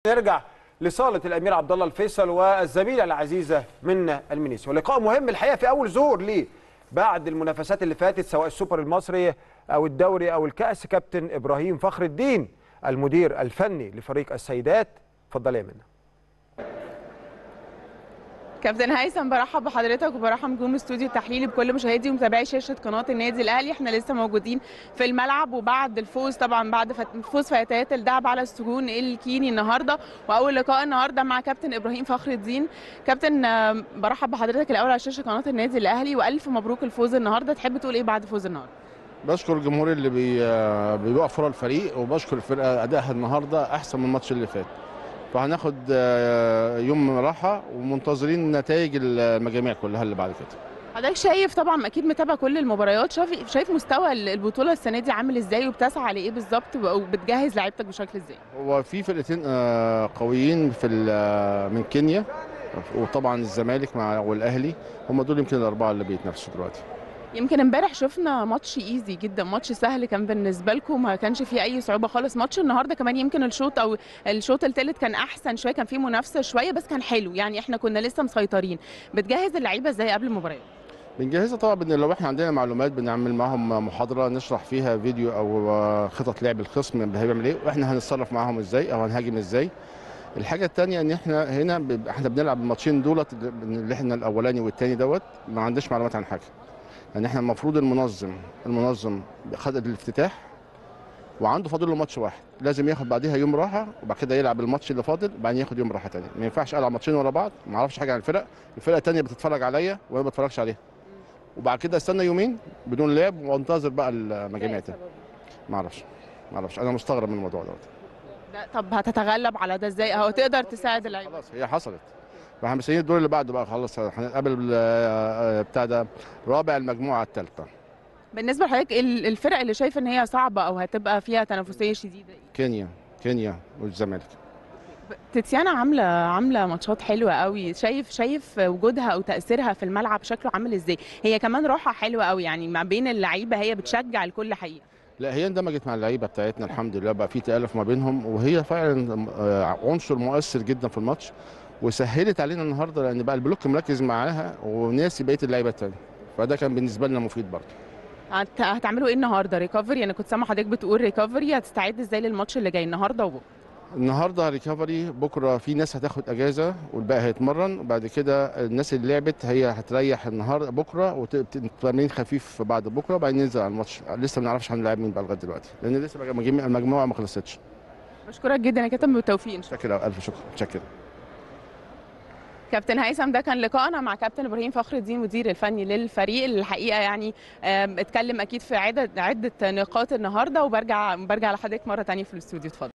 نرجع لصاله الامير عبد الله الفيصل والزميله العزيزه منى المنيسي ولقاء مهم الحقيقه في اول ظهور ليه بعد المنافسات اللي فاتت سواء السوبر المصري او الدوري او الكاس كابتن ابراهيم فخر الدين المدير الفني لفريق السيدات اتفضلي يا منى كابتن هيثم برحب بحضرتك وبرحب نجوم استوديو التحليل بكل مشاهدي ومتابعي شاشه قناه النادي الاهلي احنا لسه موجودين في الملعب وبعد الفوز طبعا بعد فوز فتيات الدعب على السجون الكيني النهارده واول لقاء النهارده مع كابتن ابراهيم فخر الدين كابتن برحب بحضرتك الاول على شاشه قناه النادي الاهلي والف مبروك الفوز النهارده تحب تقول ايه بعد فوز النهارده بشكر الجمهور اللي بي بيوقف ورا الفريق وبشكر الفرقه ادائها النهارده احسن من الماتش اللي فات فهناخد يوم راحه ومنتظرين نتائج المجاميع كلها اللي بعد كده حضرتك شايف طبعا اكيد متابع كل المباريات شايف شايف مستوى البطوله السنه دي عامل ازاي وبتسعى لايه بالظبط وبتجهز لعيبتك بشكل ازاي هو في فرقتين قويين في من كينيا وطبعا الزمالك مع والاهلي هم دول يمكن الاربعه اللي بيتنافسوا دلوقتي يمكن امبارح شفنا ماتش ايزي جدا ماتش سهل كان بالنسبه لكم ما كانش فيه اي صعوبه خالص ماتش النهارده كمان يمكن الشوط او الشوط الثالث كان احسن شويه كان فيه منافسه شويه بس كان حلو يعني احنا كنا لسه مسيطرين بتجهز اللعيبه ازاي قبل المباراه بنجهزها طبعا بن لو احنا عندنا معلومات بنعمل معاهم محاضره نشرح فيها فيديو او خطط لعب الخصم هيعمل ايه واحنا هنتصرف معاهم ازاي او هنهاجم ازاي الحاجه الثانيه ان احنا هنا ب... احنا بنلعب الماتشين دولت اللي احنا الاولاني والثاني دوت ما عندناش معلومات عن حاجه يعني احنا المفروض المنظم المنظم خد الافتتاح وعنده فاضل له ماتش واحد لازم ياخد بعديها يوم راحه وبعد كده يلعب الماتش اللي فاضل وبعدين ياخد يوم راحه ثاني ما ينفعش العب ماتشين ورا بعض ما اعرفش حاجه عن الفرق الفرقه الثانيه بتتفرج عليا وانا ما بتفرجش عليها وبعد كده استنى يومين بدون لعب وانتظر بقى المجاميع تاني ما اعرفش ما اعرفش انا مستغرب من الموضوع دوت طب هتتغلب على ده ازاي اهو تقدر تساعد اللعيبه خلاص هي حصلت فاحنا مستنيين الدور اللي بعده بقى خلاص هنقابل بتاع ده رابع المجموعه الثالثه بالنسبه لحضرتك الفرق اللي شايف ان هي صعبه او هتبقى فيها تنافسيه شديده كينيا كينيا والزمالك تيتيانا عامله عامله ماتشات حلوه قوي شايف شايف وجودها او تاثيرها في الملعب شكله عامل ازاي هي كمان روحها حلوه قوي يعني ما بين اللعيبه هي بتشجع الكل حقيقه لا هي اندمجت مع اللعيبه بتاعتنا الحمد لله بقى في تالف ما بينهم وهي فعلا عنصر مؤثر جدا في الماتش وسهلت علينا النهارده لان بقى البلوك مركز معاها وناسي بقيه اللعيبه الثانيه فده كان بالنسبه لنا مفيد برضه هتعملوا ايه النهارده ريكفري انا كنت سامعه حضرتك بتقول ريكفري هتستعد ازاي للماتش اللي جاي النهارده وبكره النهارده ريكفري بكره في ناس هتاخد اجازه والباقي هيتمرن وبعد كده الناس اللي لعبت هي هتريح النهارده بكره وتمرين خفيف بعد بكره وبعدين ننزل على الماتش لسه ما نعرفش هنلاعب مين بقى لغايه دلوقتي لان لسه المجموعه ما خلصتش بشكرك جدا يا كابتن بالتوفيق شكرا الف شكر شكرا كابتن هيثم ده كان لقائنا مع كابتن ابراهيم فخر الدين مدير الفني للفريق الحقيقه يعني اتكلم اكيد في عده عده نقاط النهارده وبرجع برجع لحضرتك مره ثانيه في الاستوديو اتفضل